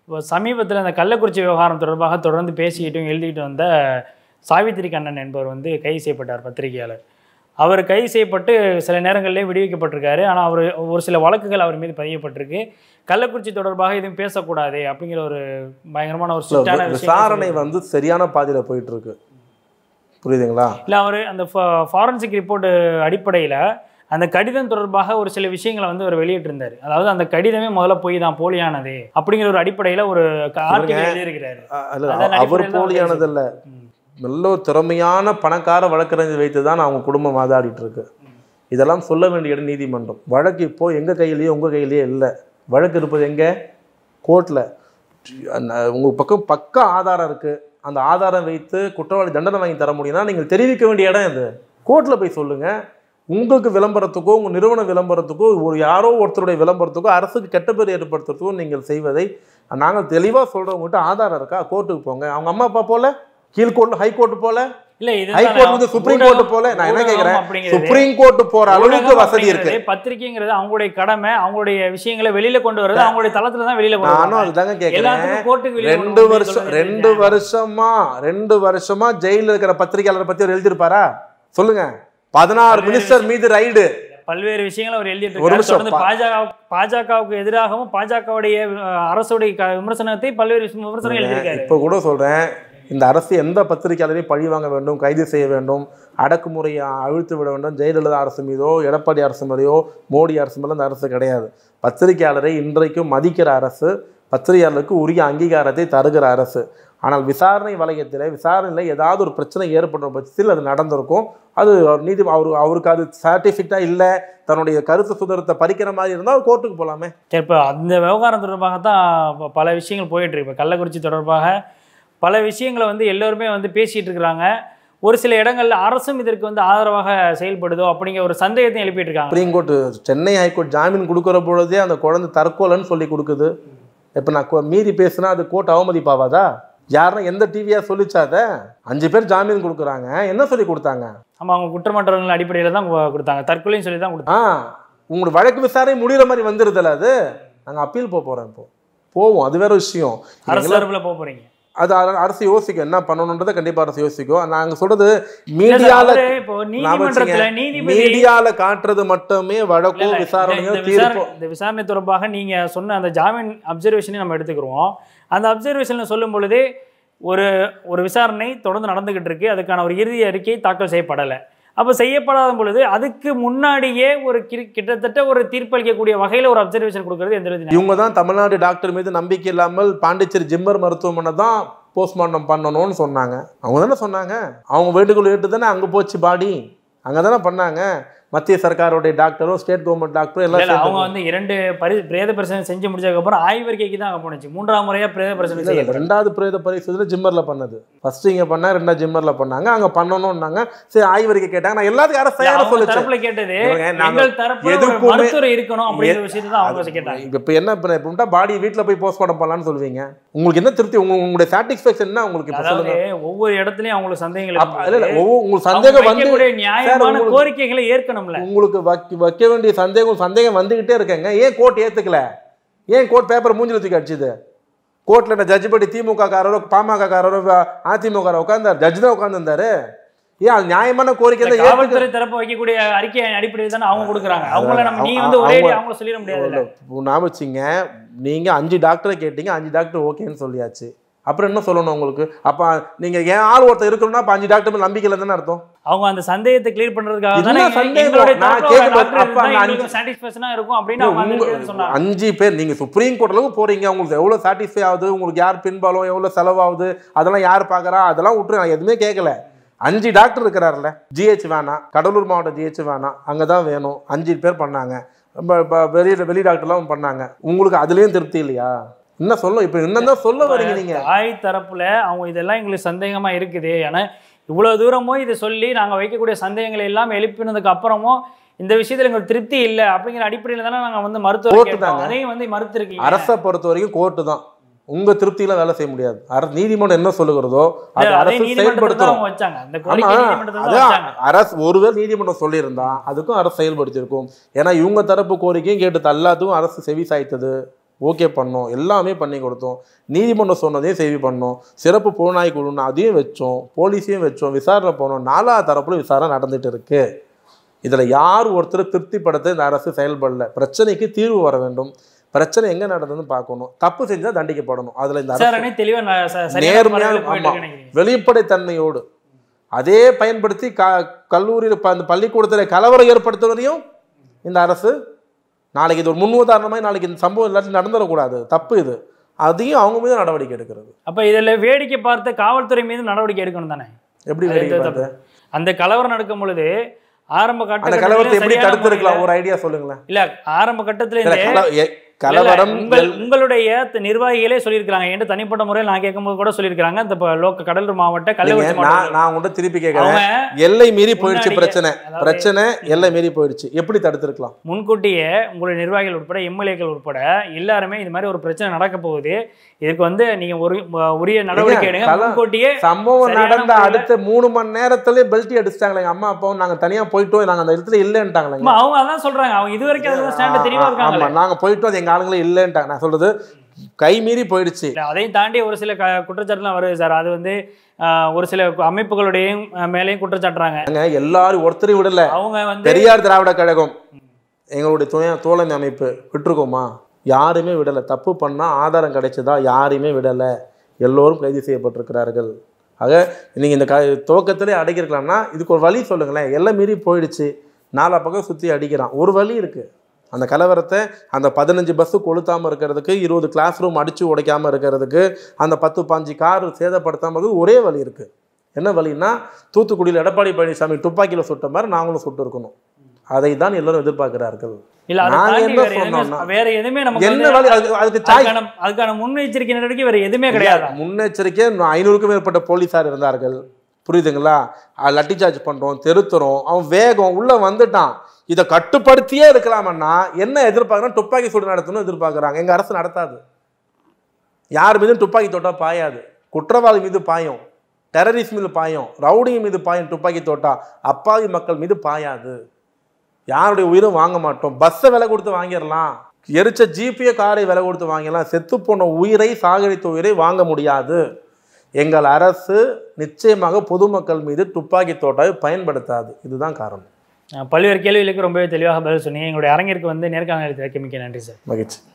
இப்போ சமீபத்தில் இந்த கள்ளக்குறிச்சி விவகாரம் தொடர்பாக தொடர்ந்து பேசிக்கிட்டும் எழுதிக்கிட்டு வந்த சாவித்திரி கண்ணன் என்பவர் வந்து கைது செய்யப்பட்டார் பத்திரிகையாளர் அவர் கைது செய்யப்பட்டு சில நேரங்களிலே விடுவிக்கப்பட்டிருக்காரு ஆனால் அவர் ஒரு சில வழக்குகள் அவர் மீது பதியப்பட்டிருக்கு கள்ளக்குறிச்சி தொடர்பாக எதுவும் பேசக்கூடாது அப்படிங்கிற ஒரு பயங்கரமான ஒரு ஸ்ட்ரிக்டான விசாரணை வந்து சரியான பாதையில போயிட்டு இருக்கு புரியுதுங்களா இல்லை அவர் அந்த ஃபாரன்சிக் ரிப்போர்ட் அடிப்படையில் அந்த கடிதம் தொடர்பாக ஒரு சில விஷயங்களை வந்து அவர் வெளியிட்டிருந்தார் அதாவது அந்த கடிதமே முதல்ல போய் தான் போலியானது அப்படிங்கிற ஒரு அடிப்படையில் ஒரு ஆர்டிகல் எழுதியிருக்கிறாரு அ- அல்ல, அதன் அவர் அடிப்படையில் தான் போலியானது இல்ல ம். நல்ல ஒரு திறமையான பணக்கார வழக்கறிஞர் வைத்து தான் அவங்க குடும்பம் வாதாடிட்டு இருக்கு இதெல்லாம் சொல்ல வேண்டிய இடம் நீதிமன்றம் வழக்கு இப்போ எங்க கையிலயோ உங்க கையிலயோ இல்லை வழக்கு இருப்பது எங்க கோர்ட்ல உங்க பக்கம் பக்க ஆதாரம் இருக்கு அந்த ஆதாரம் வைத்து குற்றவாளி தண்டனை வாங்கி தர முடியும்னா நீங்கள் தெரிவிக்க வேண்டிய இடம் இது கோர்ட்ல போய் சொல்லுங்க உங்களுக்கு விளம்பரத்துக்கோ உங்க நிறுவன விளம்பரத்துக்கோ ஒரு யாரோ ஒருத்தருடைய விளம்பரத்துக்கோ அரசுக்கு கெட்ட பேர் ஏற்படுத்துறதுக்கோ நீங்கள் செய்வதை நாங்கள் தெளிவாக சொல்கிறவங்ககிட்ட ஆதாரம் இருக்கா கோர்ட்டுக்கு போங்க அவங்க அம்மா அப்பா போல கீழ் கோர்ட் ஹை கோர்ட் போல இல்லை இது ஹை கோர்ட் வந்து சுப்ரீம் கோர்ட் போல நான் என்ன கேட்குறேன் அப்படிங்கிறது சுப்ரீம் கோர்ட் போற அளவுக்கு வசதி இருக்கு அப்படிங்கிறது, பத்திரிக்கைங்கிறது அவங்களுடைய கடமை அவங்களுடைய விஷயங்களை வெளியில கொண்டு வரது அவங்களுடைய தளத்துல தான் வெளியில கொண்டு நானும் வராங்க. அதுதாங்க கேட்குறேன் எல்லாத்துக்கும் கோர்ட்டுக்கு வெளியில கொண்டு ரெண்டு வந்து வருஷம் சொல்றது ரெண்டு நியாயம். வருஷமா ரெண்டு வருஷமா ஜெயில இருக்கிற பத்திரிகையாளரை பத்தி அவர் எழுதியிருப்பாரா சொல்லுங்க பதினாறு மினிஸ்டர் மீது ரைடு பல்வேறு விஷயங்களை அவர் எழுதிட்டு ஒரு இருக்காரு நிமிஷம். தொடர்ந்து பாஜக பாஜகவுக்கு எதிராகவும் பாஜகவுடைய அஹ், அரசுடைய க- விமர்சனத்தை பல்வேறு விமர்சனம் எழுதியிருக்காரு இப்போ கூட சொல்றேன் இந்த அரசு எந்த பத்திரிகையாளரையும் பழி வாங்க வேண்டும் கைது செய்ய வேண்டும் அடக்குமுறையை அழுத்து விட வேண்டும் ஜெயலலிதா அரசு மீதோ எடப்பாடி அரசு மீதோ மோடி அரசு மேலே இந்த அரசு கிடையாது பத்திரிகையாளரை இன்றைக்கும் மதிக்கிற அரசு பத்திரிகையாளருக்கு உரிய அங்கீகாரத்தை தருகிற அரசு ஆனால் விசாரணை வளையத்தில் விசாரணையில் ஏதாவது ஒரு பிரச்சனை ஏற்படுற பட்சத்தில் அது நடந்திருக்கும் அது அவர் நீதி அவர் அவருக்கு அது சர்டிஃபிகேட்டாக இல்லை தன்னுடைய கருத்து சுதந்திரத்தை பறிக்கிற மாதிரி இருந்தால் கோர்ட்டுக்கு போகலாமே சரி, இப்போ அந்த விவகாரம் தொடர்பாக தான் ப- பல விஷயங்கள் போயிட்டு இருக்கு இப்போ கள்ளக்குறிச்சி தொடர்பாக பல விஷயங்களை வந்து எல்லோருமே வந்து பேசிட்டு இருக்கிறாங்க ஒரு சில இடங்கள்ல அரசும் இதற்கு வந்து ஆதரவாக செயல்படுதோ அப்படிங்கிற ஒரு சந்தேகத்தை எழுப்பிட்டு இருக்காங்க சுப்ரீம் கோர்ட்டு சென்னை ஹைகோர்ட் ஜாமீன் கொடுக்குற பொழுதே அந்த குழந்தை தற்கொலைன்னு சொல்லி கொடுக்குது இப்போ நான் கொ- மீறி பேசுனா அது கோர்ட் அவமதிப்பாவாதா யாருன்னா எந்த டிவியா சொல்லிச்சா அதை அஞ்சு பேர் ஜாமீன் கொடுக்குறாங்க என்ன சொல்லி கொடுத்தாங்க ஆமா அவங்க குற்றமற்றவர்கள் அடிப்படையில் தான் கு- கொடுத்தாங்க தற்கொலைன்னு சொல்லி தான் கொடுத்தாங்க ஆ உங்களோட வழக்கு விசாரணை முடிகிற மாதிரி வந்துருதுல்ல அது நாங்கள் அப்பீல் போக போகிறோம் இப்போ போவோம் அது வேற விஷயம் அரசு சார்பில் போக போறீங்க அது அர- அரசு யோசிக்கும் என்ன பண்ணணுன்றதை கண்டிப்பாக அரசு யோசிக்கும் நாங்கள் சொல்றது இல்ல சார், மீடியால அவரு இப்போ நீதிமன்றத்துல நீதிபதி மீடியால காட்டுறது மட்டுமே வழக்கோ இல்ல, இல்ல, விசாரணையோ இந்த விசாரணை தீர்ப்போ இந்த விசாரணை தொடர்பாக நீங்க சொன்ன அந்த ஜாமீன் அப்சர்வேஷனை நம்ம எடுத்துக்கிறோம் அந்த அப்சர்வேஷனில் சொல்லும் பொழுது ஒரு ஒரு விசாரணை தொடர்ந்து நடந்துகிட்டு இருக்கு அதுக்கான ஒரு இறுதி அறிக்கை தாக்கல் செய்யப்படலை அப்போ செய்யப்படாத பொழுது அதுக்கு முன்னாடியே ஒரு கிரி- கிட்டத்தட்ட ஒரு தீர்ப்பளிக்கக்கூடிய வகையில் ஒரு அப்சர்வேஷன் கொடுக்கறது எந்த வித இவங்க தான் தமிழ்நாடு டாக்டர் மீது நம்பிக்கை இல்லாமல் பாண்டிச்சேரி ஜிம்மர் மருத்துவமனை தான் போஸ்ட்மார்ட்டம் பண்ணணும்னு சொன்னாங்க அவங்க தானே சொன்னாங்க அவங்க வேண்டுகோள் ஏற்று தானே அங்கே போச்சு பாடி அங்கே தானே பண்ணாங்க மத்திய சர்க்காருடைய டாக்டரும் ஸ்டேட் கவர்மெண்ட் டாக்டரும் இல்ல, எல்லாம் இல்ல, அவங்க சேர்ந்து- வந்து இரண்டு பரி பிரேத பரிசோதனை செஞ்சு முடிச்சதுக்கப்புறம் ஆய்வறிக்கைக்கு தான் அங்கே போனுச்சு மூன்றாம் முறையா பிரேத பரிசோதனை இல்ல, இல்ல, செய்ய ரெண்டாவது பிரேத பரிசோதனை ஜிம்மரில் பண்ணது ஃபர்ஸ்ட் இங்கே பண்ணா ரெண்டாவது ஜிம்மரில் பண்ணாங்க அங்கே பண்ணணும்னாங்க சரி ஆய்வறிக்கை கேட்டாங்க நான் எல்லாத்துக்கும் அரசு தயாரா அவங்க சொல்லுச்சு தரப்புல கேட்டது இவங்க நாங்க எங்கள் தரப்புல ஒரு எதுக்குமே- மருத்துவர் இருக்கணும் அப்படிங்கிற விஷயத்தை தான் அவங்க கேட்டாங்க இப்போ என்ன இப்போ இப்போ பாடி வீட்டில் போய் போஸ்ட்மார்ட்டம் பண்ணலாம்னு சொல்லுவீங்க உங்களுக்கு என்ன திருப்தி உங்க உங்களுடைய சாட்டிஸ்ஃபேக்ஷன் என்ன உங்களுக்கு இப்போ அதாவது சொல்லுங்க ஒவ்வொரு இடத்துலயும் அவங்களுக்கு சந்தேகங்கள் அப்ப- இல்ல, இல்ல, இருக்கும்போது ஒவ்வொரு- உங்களுக்கு அவங்க சந்தேகம் வந்து வைக்கக்கூடிய நியாயமான உங்களுக்கு- கோரிக்கைகளை ஏற்கணும்ல உங்களுக்கு வைக்க வைக்க வேண்டிய சந்தேகம் சந்தேகம் வந்துகிட்டே இருக்கேங்க ஏன் கோர்ட் ஏத்துக்கல ஏன் கோர்ட் பேப்பர் மூஞ்சில தூக்கி அடிச்சுது கோர்ட்ல என்ன ஜட்ஜ் படி திமுக காரரோ பாமக காரரோ அதிமுக உட்கார்ந்தார் ஜட்ஜ் தான் உட்கார்ந்துருந்தாரு ஏன் அது நியாயமான கோரிக்கை இந்த தான் ஏத்துக்க- காவல்துறை தரப்பு வைக்கக்கூடிய அறிக்கை அடிப்படையில் தானே அவங்க கொடுக்குறாங்க அவங்கள நம்ம நீ அவங்க- வந்து ஒரே அவங்க- அவங்கள சொல்லிட முடியாதுல்ல இப்போ நான் வச்சுங்க நீங்க அஞ்சு டாக்டரை கேட்டீங்க அஞ்சு டாக்டர் ஓகேன்னு சொல்லியாச்சு அப்புறம் என்ன சொல்லணும் உங்களுக்கு அப்ப நீங்க ஏன் ஆள் ஒருத்தர் இருக்கணும்னா அப்ப அஞ்சு டாக்டர் மேல நம்பிக்கை இல்லைன்னு அர்த்தம் அவங்க அந்த சந்தேகத்தை கிளியர் பண்றதுக்காக என்ன தானே சந்தேகம்? எங்களுடைய நான் தரப்புல ஒரு கேட்கறது டாக்டர் அப்ப இருந்தா நான் எங்களுக்கு சாட்டிஸ்ஃபேக்ஷனா இருக்கும் அப்படின்னு அவங்க அந்த உங்க- இடத்துல சொன்னாங்க அஞ்சு பேர் நீங்க சுப்ரீம் கோர்ட் அளவுக்கு போறீங்க உங்களுக்கு எவ்வளவு சாட்டிஸ்ஃபை ஆகுது உங்களுக்கு யார் பின்பாலம் எவ்வளவு செலவாகுது அதெல்லாம் யார் பார்க்கறா அதெல்லாம் விட்டு நான் எதுவுமே கேட்கல அஞ்சு டாக்டர் இருக்கிறாருல ஜிஹெச் வேணாம் கடலூர் மாவட்ட ஜிஹெச் வேணாம் அங்கே தான் வேணும் அஞ்சு பேர் பண்ணாங்க ப- ப- வெளி வெளி டாக்டர்லாம் பண்ணாங்க உங்களுக்கு அதுலேயும் திருப்தி இல்லையா என்ன சொல்ல இப்போ என்னதான் சொல்ல வரீங்க நீங்க தாய் தரப்புல அவங்க இதெல்லாம் எங்களுக்கு சந்தேகமா இருக்குது ஏன்னா இவ்வளவு தூரமும் இதை சொல்லி நாங்க வைக்கக்கூடிய சந்தேகங்களை எல்லாம் எழுப்பினதுக்கு அப்புறமும் இந்த விஷயத்துல எங்களுக்கு திருப்தி இல்லை அப்படிங்கிற அடிப்படையில தானே நாங்க வந்து மருத்துவர் கோர்ட்டு கேட்டோம். தாங்க. அதையும் வந்து மறுத்திருக்கீங்க அரசை பொறுத்த வரைக்கும் கோர்ட்டு தான் உங்க திருப்தியில வேலை செய்ய முடியாது அர நீதிமன்றம் என்ன சொல்லுகிறதோ அது அதே அரசு நீதிமன்றத்துல தான் செயல்படுத்தணும் அவங்க வச்சாங்க அந்த ஆமா கோரிக்கை நீதிமன்றத்துல தான் அதான் வச்சாங்க அரசு ஒருவேளை நீதிமன்றம் சொல்லியிருந்தா அதுக்கும் அரசு செயல்படுத்தியிருக்கும் ஏன்னா இவங்க தரப்பு கோரிக்கையும் கேட்டு எல்லாத்துக்கும் அரசு செவி சாய்த்தது ஓகே பண்ணோம் எல்லாமே பண்ணி கொடுத்தோம் நீதிமன்றம் சொன்னதையும் செய்தி பண்ணோம் சிறப்பு புலனாய்வு குழுன்னு அதையும் வச்சோம் போலீஸையும் வச்சோம் விசாரணை போனோம் நாலா தரப்புல விசாரணை நடந்துட்டு இருக்கு இதில் யார் ஒருத்தர் திருப்திப்படுத்த இந்த அரசு செயல்படல பிரச்சனைக்கு தீர்வு வர வேண்டும் பிரச்சனை எங்கே நடந்ததுன்னு பார்க்கணும் தப்பு செஞ்சால் தண்டிக்கப்படணும் அதில் இந்த அரசு விசாரணை தெளிவா ந- ச- சரியான நேர்மையா முறையில போயிட்டு ஆமா. இருக்குன்னு நினைக்கிறீங்க. வெளிப்படைத்தன்மையோடு அதே பயன்படுத்தி க கல்லூரியில் இப்போ அந்த பள்ளிக்கூடத்தில் கலவரம் ஏற்படுத்துவதையும் இந்த அரசு நாளைக்கு இது ஒரு முன்னுதாரணமாக நாளைக்கு இந்த சம்பவம் எல்லாத்தையும் நடந்துடக்கூடாது தப்பு இது அதையும் அவங்க மீது நடவடிக்கை எடுக்கிறது அப்ப இதுல வேடிக்கை பார்த்த காவல்துறை மீது நடவடிக்கை எடுக்கணும் தானே எப்படி அது வேடிக்கை தப்பு. பார்த்து அந்த கலவரம் நடக்கும் பொழுது ஆரம்ப அந்த கலவரத்தை எப்படி சரியான தடுத்திருக்கலாம் முறையில- ஒரு ஐடியா சொல்லுங்களேன் இல்ல ஆரம்ப கட்டத்துல இல்ல, இருந்தே கல- எ- இல்ல, இல்ல, கலவரம் உங்கள் உங்களுடைய த- நிர்வாகிகளே சொல்லியிருக்காங்க என்கிட்ட தனிப்பட்ட முறையில் நான் கேட்கும்போது கூட சொல்லியிருக்காங்க இந்த ப- லோக்க கடலூர் மாவட்ட இல்லைங்க, கள்ளக்குறிச்சி நான் மாவட்டம் நான் உங்கள்கிட்ட திருப்பி கேட்குறேன் அவங்க எல்லை மீறி போயிடுச்சு முன்னாடியே, பிரச்சனை அதாவது- பிரச்சனை எல்லை மீறி போயிடுச்சு எப்படி தடுத்திருக்கலாம் முன்கூட்டியே உங்களுடைய நிர்வாகிகள் உட்பட எம்எல்ஏக்கள் உட்பட எல்லாருமே இது மாதிரி ஒரு பிரச்சனை நடக்க போகுது இதுக்கு வந்து நீங்க ஒரு உரிய நடவடிக்கை எடுங்க கல- முன்கூட்டியே சம்பவம் சரியான நடந்த முறையில- அடுத்த மூணு மணி நேரத்திலே பெல்ட்டி அடிச்சிட்டாங்களே எங்க அம்மா அப்பாவும் நாங்க தனியா போயிட்டோம் நாங்க அந்த இடத்துல இல்லைன்ட்டாங்களேங்க ஆமா, அவங்க அதான் சொல்றாங்க அவங்க இது வரைக்கும் அதுதான் ஸ்டாண்ட் தெளிவா ஆமா இருக்காங்க நாங்க போயிட்டோம் அது எங்க ஆளுங்களே இல்லைன்ட்டாங்க நான் சொல்றது கை மீறி போயிடுச்சு இல்ல, அதையும் தாண்டி ஒரு சில க குற்றச்சாட்டுலாம் வருது சார் அது வந்து ஆஹ், ஒரு சில அமைப்புகளுடையும் ஆஹ், மேலேயும் குற்றச்சாட்டுறாங்க நாங்க எல்லாரும் ஒருத்தரையும் விடல அவங்க வந்து பெரியார் திராவிட கழகம் எங்களுடைய துணை தோழமை அமைப்பு விட்டுருக்கோமா யாருமே விடலை தப்பு பண்ணால் ஆதாரம் கிடைச்சதா யாரையுமே விடலை எல்லோரும் கைது செய்யப்பட்டிருக்கிறார்கள் ஆக நீங்கள் இந்த க துவக்கத்திலே அடைக்கிருக்கலாம்னா இதுக்கு ஒரு வழி சொல்லுங்களேன் எல்லாம் மீறி போயிடுச்சு நாலா பக்கம் சுற்றி அடிக்கிறான் ஒரு வழி இருக்குது அந்த கலவரத்தை அந்த பதினஞ்சு பஸ்ஸு கொளுத்தாமல் இருக்கிறதுக்கு இருபது கிளாஸ் ரூம் அடித்து உடைக்காமல் இருக்கிறதுக்கு அந்த பத்து பாஞ்சு கார் சேதப்படுத்தாமல் இருக்கிறது ஒரே வழி இருக்குது என்ன வழின்னா தூத்துக்குடியில் எடப்பாடி பழனிசாமி துப்பாக்கியில் சுட்ட மாதிரி நாங்களும் சுட்டு இருக்கணும் அதை தான் எல்லாரும் எதிர்பார்க்கிறார்கள் இல்ல அதை நாங்க தாண்டி என்ன வேற எதுவுமே சொன்னோம்னா- வேற எதுவுமே நமக்கு என்ன வந்து வழி அதுக்கு அதுக்கு சாய் அதுக்கான அதுக்கான முன்னெச்சரிக்கை நடவடிக்கை வேற எதுவுமே கிடையாது முன்னெச்சரிக்கை ஐநூறுக்கும் மேற்பட்ட போலீஸார் இருந்தார்கள் புரியுதுங்களா அஹ் லட்டி சார்ஜ் பண்ணுறோம் தெருத்துறோம் அவன் வேகம் உள்ளே வந்துட்டான் இதை கட்டுப்படுத்தியே இருக்கலாமன்னா என்ன எதிர்பார்க்குறோம் துப்பாக்கி சூடு நடத்தணும்னு எதிர்பார்க்குறாங்க எங்கள் அரசு நடத்தாது யார் மீதும் துப்பாக்கி தொட்டா பாயாது குற்றவாளி மீது பாயும் டெரரிஸ்ட் மீது பாயும் ரவுடிங்க மீது பாயும் துப்பாக்கி தொட்டா அப்பாவி மக்கள் மீது பாயாது யாருடைய உயிரும் வாங்க மாட்டோம் பஸ்ஸை விலை கொடுத்து வாங்கிடலாம் எரிச்ச ஜிபிய காரை விலை கொடுத்து வாங்கிடலாம் செத்து போன உயிரை சாகடித்த உயிரை வாங்க முடியாது எங்கள் அரசு நிச்சயமாக பொதுமக்கள் மீது துப்பாக்கி தோட்டாவை பயன்படுத்தாது இதுதான் காரணம் அஹ் பல்வேறு கேள்விகளுக்கு ரொம்பவே தெளிவாக பதில் சொன்னீங்க எங்களுடைய அரங்கிற்கு வந்து நேர்காணல் அளித்ததற்கு மிக்க நன்றி சார் மகிழ்ச்சி